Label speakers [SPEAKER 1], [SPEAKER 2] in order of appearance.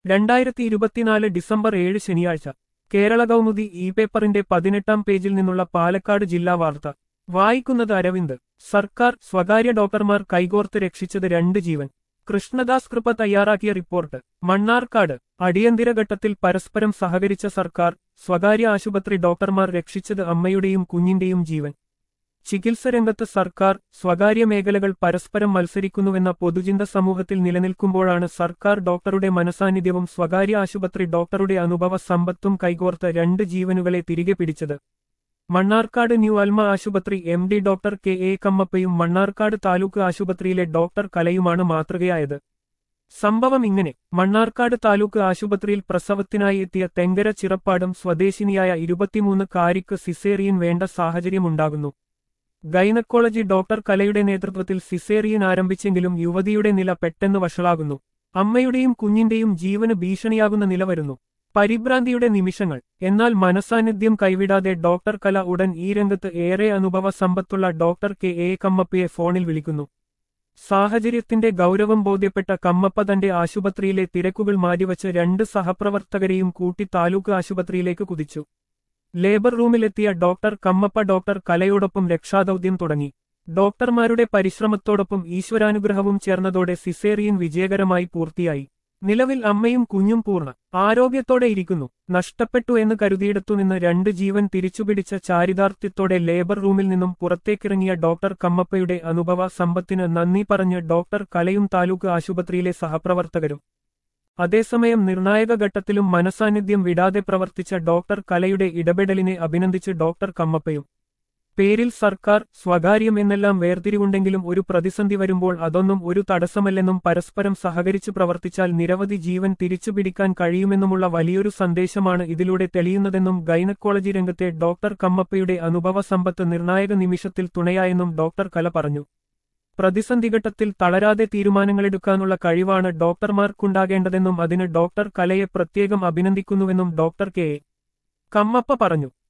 [SPEAKER 1] രണ്ടായിരത്തി ഇരുപത്തിനാല് ഡിസംബർ ഏഴ് ശനിയാഴ്ച കേരള കൗമുദി ഇ പേപ്പറിന്റെ പതിനെട്ടാം പേജിൽ നിന്നുള്ള പാലക്കാട് ജില്ലാ വാർത്ത വായിക്കുന്നത് അരവിന്ദ് സർക്കാർ സ്വകാര്യ ഡോക്ടർമാർ കൈകോർത്ത് രക്ഷിച്ചത് രണ്ട് ജീവൻ കൃഷ്ണദാസ് കൃപ തയ്യാറാക്കിയ റിപ്പോർട്ട് മണ്ണാർക്കാട് അടിയന്തര ഘട്ടത്തിൽ പരസ്പരം സഹകരിച്ച സർക്കാർ സ്വകാര്യ ആശുപത്രി ഡോക്ടർമാർ രക്ഷിച്ചത് അമ്മയുടെയും കുഞ്ഞിന്റെയും ജീവൻ ചികിത്സ രംഗത്ത് സർക്കാർ സ്വകാര്യ മേഖലകൾ പരസ്പരം മത്സരിക്കുന്നുവെന്ന പൊതുചിന്ത സമൂഹത്തിൽ നിലനിൽക്കുമ്പോഴാണ് സർക്കാർ ഡോക്ടറുടെ മനസാന്നിധ്യവും സ്വകാര്യ ആശുപത്രി ഡോക്ടറുടെ അനുഭവ സമ്പത്തും കൈകോർത്ത് രണ്ട് ജീവനുകളെ തിരികെ പിടിച്ചത് മണ്ണാർക്കാട് ന്യൂ അൽമ ആശുപത്രി M D doctor K A കമ്മപ്പയും മണ്ണാർക്കാട് താലൂക്ക് ആശുപത്രിയിലെ ഡോക്ടർ കലയുമാണ് മാതൃകയായത് സംഭവം ഇങ്ങനെ മണ്ണാർക്കാട് താലൂക്ക് ആശുപത്രിയിൽ പ്രസവത്തിനായി എത്തിയ തെങ്കര ചിറപ്പാടും സ്വദേശിനിയായ ഇരുപത്തിമൂന്ന് കാരിക്ക് സിസേറിയൻ വേണ്ട സാഹചര്യമുണ്ടാകുന്നു ഗൈനക്കോളജി ഡോക്ടർ കലയുടെ നേതൃത്വത്തിൽ സിസേറിയൻ ആരംഭിച്ചെങ്കിലും യുവതിയുടെ നില പെട്ടെന്ന് വഷളാകുന്നു അമ്മയുടെയും കുഞ്ഞിന്റെയും ജീവന് ഭീഷണിയാകുന്ന നില വരുന്നു പരിഭ്രാന്തിയുടെ നിമിഷങ്ങൾ എന്നാൽ മനസാന്നിധ്യം കൈവിടാതെ ഡോക്ടർ കല ഉടൻ ഈ രംഗത്ത് ഏറെ അനുഭവ സമ്പത്തുള്ള ഡോക്ടർ കെ എ കമ്മപ്പയെ ഫോണിൽ വിളിക്കുന്നു സാഹചര്യത്തിന്റെ ഗൗരവം ബോധ്യപ്പെട്ട കമ്മപ്പ തന്റെ ആശുപത്രിയിലെ തിരക്കുകൾ മാറ്റിവച്ച് രണ്ട് സഹപ്രവർത്തകരെയും കൂട്ടി താലൂക്ക് ആശുപത്രിയിലേക്ക് കുതിച്ചു ലേബർ റൂമിലെത്തിയ ഡോക്ടർ കമ്മപ്പ ഡോക്ടർ കലയോടൊപ്പം രക്ഷാദൌത്യം തുടങ്ങി ഡോക്ടർമാരുടെ പരിശ്രമത്തോടൊപ്പം ഈശ്വരാനുഗ്രഹവും ചേർന്നതോടെ സിസേറിയൻ വിജയകരമായി പൂർത്തിയായി നിലവിൽ അമ്മയും കുഞ്ഞും പൂർണ്ണ ആരോഗ്യത്തോടെ ഇരിക്കുന്നു നഷ്ടപ്പെട്ടു എന്ന് കരുതിയിടത്തുനിന്ന് രണ്ട് ജീവൻ തിരിച്ചുപിടിച്ച ചാരിതാർത്ഥ്യത്തോടെ ലേബർ റൂമിൽ നിന്നും പുറത്തേക്കിറങ്ങിയ ഡോക്ടർ കമ്മപ്പയുടെ അനുഭവ സമ്പത്തിന് നന്ദി പറഞ്ഞ് ഡോക്ടർ കലയും താലൂക്ക് ആശുപത്രിയിലെ സഹപ്രവർത്തകരും അതേസമയം നിർണായക ഘട്ടത്തിലും മനസാന്നിധ്യം വിടാതെ പ്രവർത്തിച്ച ഡോക്ടർ കലയുടെ ഇടപെടലിനെ അഭിനന്ദിച്ച് ഡോക്ടർ കമ്മപ്പയും പേരിൽ സർക്കാർ സ്വകാര്യം എന്നെല്ലാം വേർതിരിവുണ്ടെങ്കിലും ഒരു പ്രതിസന്ധി വരുമ്പോൾ അതൊന്നും ഒരു തടസ്സമല്ലെന്നും പരസ്പരം സഹകരിച്ച് പ്രവർത്തിച്ചാൽ നിരവധി ജീവൻ തിരിച്ചുപിടിക്കാൻ കഴിയുമെന്നുമുള്ള വലിയൊരു സന്ദേശമാണ് ഇതിലൂടെ തെളിയുന്നതെന്നും ഗൈനക്കോളജി രംഗത്തെ ഡോക്ടർ കമ്മപ്പയുടെ അനുഭവ സമ്പത്ത് നിർണായക നിമിഷത്തിൽ തുണയായെന്നും ഡോക്ടർ കല പറഞ്ഞു പ്രതിസന്ധിഘട്ടത്തിൽ തളരാതെ തീരുമാനങ്ങളെടുക്കാനുള്ള കഴിവാണ് ഡോക്ടർമാർക്കുണ്ടാകേണ്ടതെന്നും അതിന് ഡോക്ടർ കലയെ പ്രത്യേകം അഭിനന്ദിക്കുന്നുവെന്നും ഡോക്ടർ കെ എ. കമ്മപ്പ പറഞ്ഞു